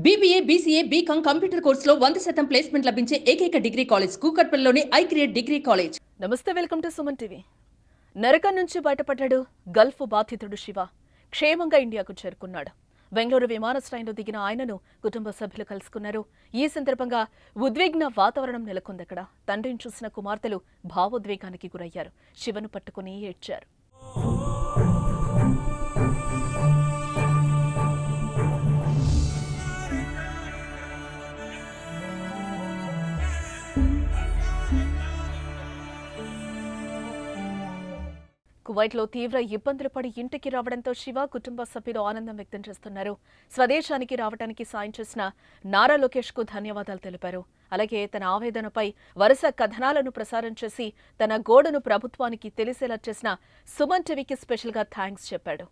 BBA BCA BCom computer కోర్సులో వంద శాతం ప్లేస్మెంట్ లభించే ఏకైక డిగ్రీ కాలేజ్ కూకట్పల్లిలోని ఐ క్రియేట్ డిగ్రీ కాలేజ్ నమస్తే వెల్కమ్ టు సుమన్ టీవీ నరకం నుంచి బయటపడ్డాడు గల్ఫ్ బాధితుడు శివ క్షేమంగా ఇండియాకు చేరుకున్నాడు బెంగళూరు విమానాశ్రయంలో దిగిన ఆయనను కుటుంబ సభ్యులు కలుసుకున్నారు ఈ సందర్భంగా ఉద్విగ్న వాతావరణం నెలకొంది అక్కడ తండ్రిని చూసిన కుమార్తెలు భావోద్వేగానికి గురయ్యారు శివను పట్టుకుని ఏడ్చారు కువైట్లో తీవ్ర ఇబ్బందులు పడి ఇంటికి రావడంతో శివ కుటుంబ సభ్యులు ఆనందం వ్యక్తం చేస్తున్నారు స్వదేశానికి రావడానికి సాయం చేసిన నారా లోకేష్ కు ధన్యవాదాలు తెలిపారు అలాగే తన ఆవేదనపై వరుస కథనాలను ప్రసారం చేసి తన గోడును ప్రభుత్వానికి తెలిసేలా చేసిన సుమన్ టీవీకి స్పెషల్ గా థ్యాంక్స్ చెప్పాడు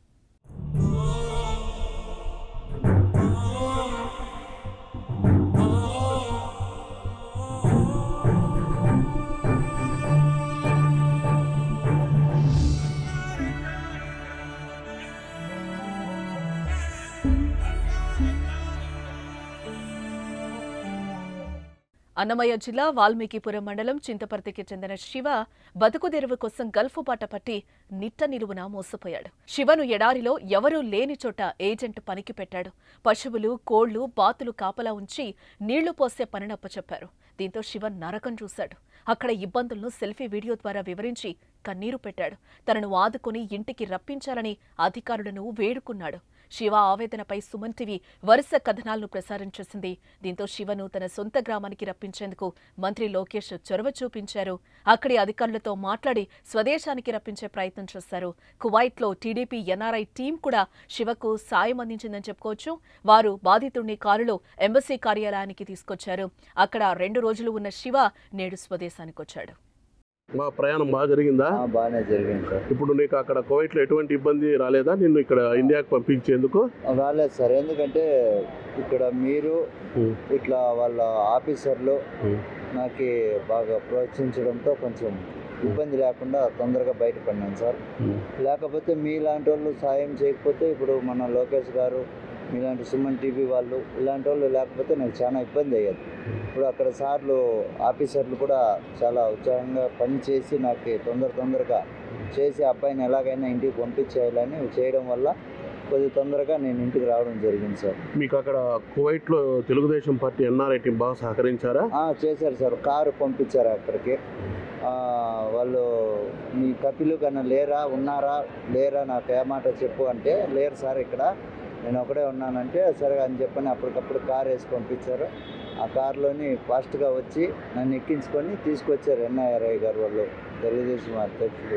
అన్నమయ్య జిల్లా వాల్మీకిపురం మండలం చింతపర్తికి చెందిన శివ బతుకుదెరువు కోసం గల్ఫ్ బాట పట్టి నిట్ట నిలువున మోసపోయాడు శివను ఎడారిలో ఎవరూ లేని చోట ఏజెంట్ పనికి పెట్టాడు పశువులు కోళ్లు బాతులు కాపలా ఉంచి నీళ్లు పోసే పనినప్ప చెప్పారు దీంతో శివ నరకం చూశాడు అక్కడ ఇబ్బందులను సెల్ఫీ వీడియో ద్వారా వివరించి కన్నీరు పెట్టాడు తనను ఆదుకుని ఇంటికి రప్పించాలని అధికారులను వేడుకున్నాడు శివ ఆవేదనపై సుమన్ టీవీ వరుస కథనాలను ప్రసారం చేసింది దీంతో శివను తన సొంత గ్రామానికి రప్పించేందుకు మంత్రి లోకేష్ చొరవ చూపించారు అక్కడి అధికారులతో మాట్లాడి స్వదేశానికి రప్పించే ప్రయత్నం చేశారు కువైట్లో టీడీపీ ఎన్ఆర్ఐ టీం కూడా శివకు సాయం అందించిందని చెప్పుకోవచ్చు వారు బాధితుడిని కారులో ఎంబసీ కార్యాలయానికి తీసుకొచ్చారు అక్కడ రెండు రోజులు ఉన్న శివ నేడు స్వదేశానికి వచ్చాడు మా ప్రయాణం బాగా జరిగిందా ఆ, బాగానే జరిగింది సార్ ఇప్పుడు నీకు అక్కడ కువైట్లో ఎటువంటి ఇబ్బంది రాలేదా నిన్ను ఇక్కడ ఇండియాకి పంపించేందుకు రాలేదు సార్ ఎందుకంటే ఇక్కడ మీరు ఉం. ఇట్లా వాళ్ళ ఆఫీసర్లు ఉం. నాకు బాగా ప్రోత్సహించడంతో కొంచెం ఇబ్బంది లేకుండా తొందరగా బయటపడినాను సార్ లేకపోతే మీలాంటి వాళ్ళు సాయం చేయకపోతే ఇప్పుడు మన లోకేష్ గారు మీలాంటి సుమన్ టీవీ వాళ్ళు ఇలాంటి వాళ్ళు లేకపోతే నాకు చాలా ఇబ్బంది అయ్యేది ఇప్పుడు అక్కడ సార్లు ఆఫీసర్లు కూడా చాలా ఉత్సాహంగా పని చేసి నాకు తొందర తొందరగా చేసి అబ్బాయిని ఎలాగైనా ఇంటికి పంపించేయాలని చేయడం వల్ల కొద్ది తొందరగా నేను ఇంటికి రావడం జరిగింది సార్ మీకు అక్కడ కువైట్లో తెలుగుదేశం పార్టీ ఎన్ఆర్ఐ టీం బాగా సహకరించారా ఆ, చేశారు సార్ కారు పంపించారు అక్కడికి ఆ, వాళ్ళు మీ కపిలు కన్నా లేరా ఉన్నారా లేరా నాకు ఏమాట చెప్పు అంటే లేరు సార్ ఇక్కడ నేను ఒకడే ఉన్నానంటే సరే అని చెప్పని అప్పటికప్పుడు కార్ వేసి పంపించారు ఆ కార్లోని ఫాస్ట్గా వచ్చి నన్ను ఎక్కించుకొని తీసుకొచ్చారు ఎన్ఐఆర్ఐ గారు వాళ్ళు తెలుగుదేశం అధ్యక్షులు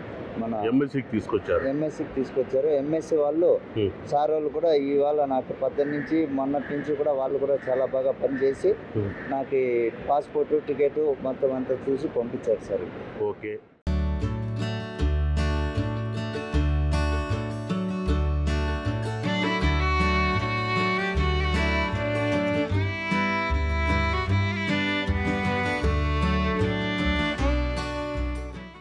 మన ఎంఎస్సీకి తీసుకొచ్చారు ఎంఎస్సికి తీసుకొచ్చారు ఎంఎస్సి వాళ్ళు Hmm. సార్ వాళ్ళు కూడా ఇవాళ నాకు పద్దెనిమిది నుంచి మొన్నటి నుంచి కూడా వాళ్ళు కూడా చాలా బాగా పనిచేసి Hmm. నాకు పాస్పోర్ట్ టికెట్ మొత్తం అంతా చూసి పంపించారు సార్ ఓకే